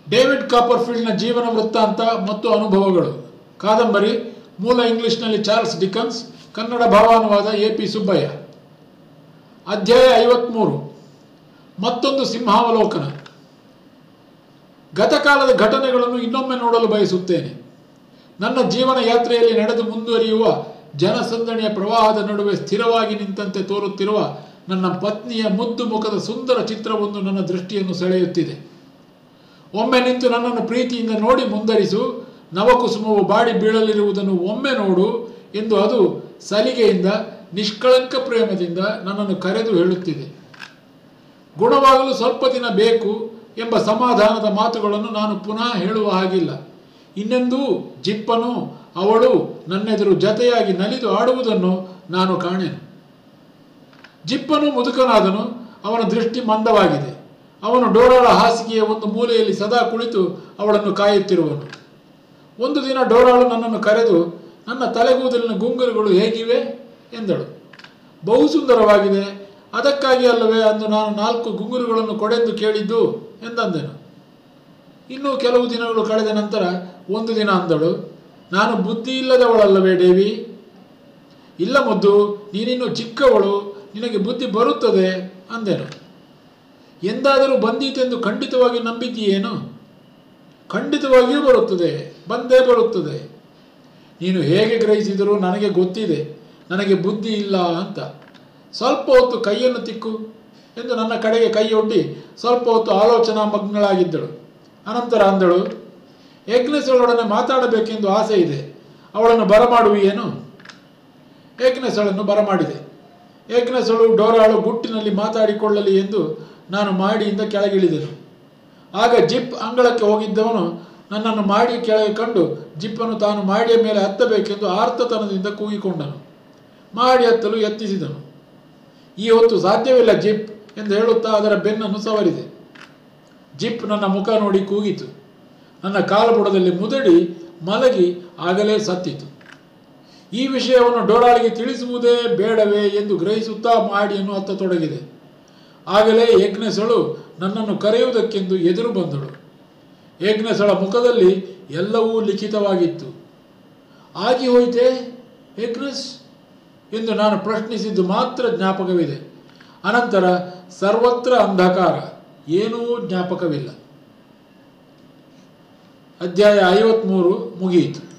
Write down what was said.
David ಕಾಪರ್ಫೀಲ್ಡ್ನ ಜೀವನ ವೃತ್ತಾಂತ ಮತ್ತು ಅನುಭವಗಳು ಕಾದಂಬರಿ ಮೂಲ ಇಂಗ್ಲಿಷ್ನಲ್ಲಿ ಚಾರ್ಲ್ಸ್ ಡಿಕನ್ಸ್ ಕನ್ನಡ ಭಾವಾನುವಾದ ಎ ಪಿ ಸುಬ್ಬಯ್ಯ ಅಧ್ಯಾಯ ಐವತ್ಮೂರು ಮತ್ತೊಂದು ಸಿಂಹಾವಲೋಕನ ಗತಕಾಲದ ಘಟನೆಗಳನ್ನು ಇನ್ನೊಮ್ಮೆ ನೋಡಲು ಬಯಸುತ್ತೇನೆ ನನ್ನ ಜೀವನ ಯಾತ್ರೆಯಲ್ಲಿ ನಡೆದು ಮುಂದುವರಿಯುವ ಜನಸಂದಣಿಯ ಪ್ರವಾಹದ ನಡುವೆ ಸ್ಥಿರವಾಗಿ ನಿಂತಂತೆ ತೋರುತ್ತಿರುವ ನನ್ನ ಪತ್ನಿಯ ಮುದ್ದು ಮುಖದ ಸುಂದರ ಚಿತ್ರವೊಂದು ನನ್ನ ದೃಷ್ಟಿಯನ್ನು ಸೆಳೆಯುತ್ತಿದೆ ಒಮ್ಮೆ ನಿಂತು ನನ್ನನ್ನು ಪ್ರೀತಿಯಿಂದ ನೋಡಿ ಮುಂದರಿಸು ನವಕುಸುಮವು ಬಾಡಿ ಬೀಳಲಿರುವುದನ್ನು ಒಮ್ಮೆ ನೋಡು ಎಂದು ಅದು ಸಲಿಗೆಯಿಂದ ನಿಷ್ಕಳಂಕ ಪ್ರೇಮದಿಂದ ನನ್ನನ್ನು ಕರೆದು ಹೇಳುತ್ತಿದೆ ಗುಣವಾಗಲು ಸ್ವಲ್ಪ ದಿನ ಬೇಕು ಎಂಬ ಸಮಾಧಾನದ ಮಾತುಗಳನ್ನು ನಾನು ಪುನಃ ಹೇಳುವ ಹಾಗಿಲ್ಲ ಇನ್ನೆಂದೂ ಜಿಪ್ಪನು ಅವಳು ನನ್ನೆದುರು ಜತೆಯಾಗಿ ನಲಿದು ಆಡುವುದನ್ನು ನಾನು ಕಾಣೆನು ಜಿಪ್ಪನು ಮುದುಕನಾದನು ಅವನ ದೃಷ್ಟಿ ಮಂದವಾಗಿದೆ ಅವನು ಡೋರಾಳ ಹಾಸಿಗೆಯ ಒಂದು ಮೂಲೆಯಲ್ಲಿ ಸದಾ ಕುಳಿತು ಅವಳನ್ನು ಕಾಯುತ್ತಿರುವನು ಒಂದು ದಿನ ಡೋರಾಳು ನನ್ನನ್ನು ಕರೆದು ನನ್ನ ತಲೆಗೂದಲಿನ ಗುಂಗುರುಗಳು ಹೇಗಿವೆ ಎಂದಳು ಬಹು ಸುಂದರವಾಗಿದೆ ಅದಕ್ಕಾಗಿ ಅಲ್ಲವೇ ಅಂದು ನಾನು ನಾಲ್ಕು ಗುಂಗುರುಗಳನ್ನು ಕೊಡೆಂದು ಕೇಳಿದ್ದು ಎಂದಂದೆನು ಇನ್ನೂ ಕೆಲವು ದಿನಗಳು ಕಳೆದ ನಂತರ ಒಂದು ದಿನ ಅಂದಳು ನಾನು ಬುದ್ಧಿ ಇಲ್ಲದವಳಲ್ಲವೇ ದೇವಿ ಇಲ್ಲ ಮುದ್ದು ನೀನಿನ್ನು ಚಿಕ್ಕವಳು ನಿನಗೆ ಬುದ್ಧಿ ಬರುತ್ತದೆ ಅಂದೆನು ಎಂದಾದರೂ ಬಂದೀತೆಂದು ಖಂಡಿತವಾಗಿ ನಂಬಿದ್ದೀಯೇನು ಖಂಡಿತವಾಗಿಯೂ ಬರುತ್ತದೆ ಬಂದೇ ಬರುತ್ತದೆ ನೀನು ಹೇಗೆ ಗ್ರಹಿಸಿದರೂ ನನಗೆ ಗೊತ್ತಿದೆ ನನಗೆ ಬುದ್ಧಿ ಇಲ್ಲ ಅಂತ ಸ್ವಲ್ಪ ಹೊತ್ತು ಕೈಯನ್ನು ತಿಕ್ಕು ಎಂದು ನನ್ನ ಕಡೆಗೆ ಕೈಯೊಡ್ಡಿ ಸ್ವಲ್ಪ ಹೊತ್ತು ಆಲೋಚನಾ ಮಗ್ನಳಾಗಿದ್ದಳು ಅನಂತರ ಅಂದಳು ಯಜ್ಞೇಶ್ವರೊಡನೆ ಮಾತಾಡಬೇಕೆಂದು ಆಸೆ ಇದೆ ಅವಳನ್ನು ಬರಮಾಡುವಿಯೇನು ಯಜ್ಞೇಶ್ವಳನ್ನು ಬರಮಾಡಿದೆ ಯಜ್ಞೇಶ್ವಳು ಡೋರಾಳು ಗುಟ್ಟಿನಲ್ಲಿ ಮಾತಾಡಿಕೊಳ್ಳಲಿ ಎಂದು ನಾನು ಮಾಡಿಯಿಂದ ಕೆಳಗಿಳಿದೆನು ಆಗ ಜಿಪ್ ಅಂಗಳಕ್ಕೆ ಹೋಗಿದ್ದವನು ನನ್ನನ್ನು ಮಾಡಿ ಕೆಳಗೆ ಕಂಡು ಜಿಪ್ಪನ್ನು ತಾನು ಮಾಡಿಯ ಮೇಲೆ ಹತ್ತಬೇಕೆಂದು ಆರ್ತತನದಿಂದ ಕೂಗಿಕೊಂಡನು ಮಾಡಿ ಹತ್ತಲು ಯತ್ನಿಸಿದನು ಈ ಹೊತ್ತು ಸಾಧ್ಯವಿಲ್ಲ ಜಿಪ್ ಎಂದು ಹೇಳುತ್ತಾ ಅದರ ಬೆನ್ನನ್ನು ಸವರಿದೆ ಜಿಪ್ ನನ್ನ ಮುಖ ನೋಡಿ ಕೂಗಿತು ನನ್ನ ಕಾಲುಬುಡದಲ್ಲಿ ಮುದಡಿ ಮಲಗಿ ಆಗಲೇ ಸತ್ತಿತು ಈ ವಿಷಯವನ್ನು ಡೋರಾಳಿಗೆ ತಿಳಿಸುವುದೇ ಬೇಡವೇ ಎಂದು ಗ್ರಹಿಸುತ್ತಾ ಮಾಡಿಯನ್ನು ಹತ್ತತೊಡಗಿದೆ ಆಗಲೇ ಯಜ್ಞಸಳು ನನ್ನನ್ನು ಕರೆಯುವುದಕ್ಕೆಂದು ಎದುರು ಬಂದಳು ಯಜ್ಞಸಳ ಮುಖದಲ್ಲಿ ಎಲ್ಲವೂ ಲಿಖಿತವಾಗಿತ್ತು ಆಗಿ ಹೋಯಿತೆ ಯಜ್ಞಸ್ ಎಂದು ನಾನು ಪ್ರಶ್ನಿಸಿದ್ದು ಮಾತ್ರ ಜ್ಞಾಪಕವಿದೆ ಅನಂತರ ಸರ್ವತ್ರ ಅಂಧಕಾರ ಏನೂ ಜ್ಞಾಪಕವಿಲ್ಲ ಅಧ್ಯಾಯ ಐವತ್ಮೂರು ಮುಗಿಯಿತು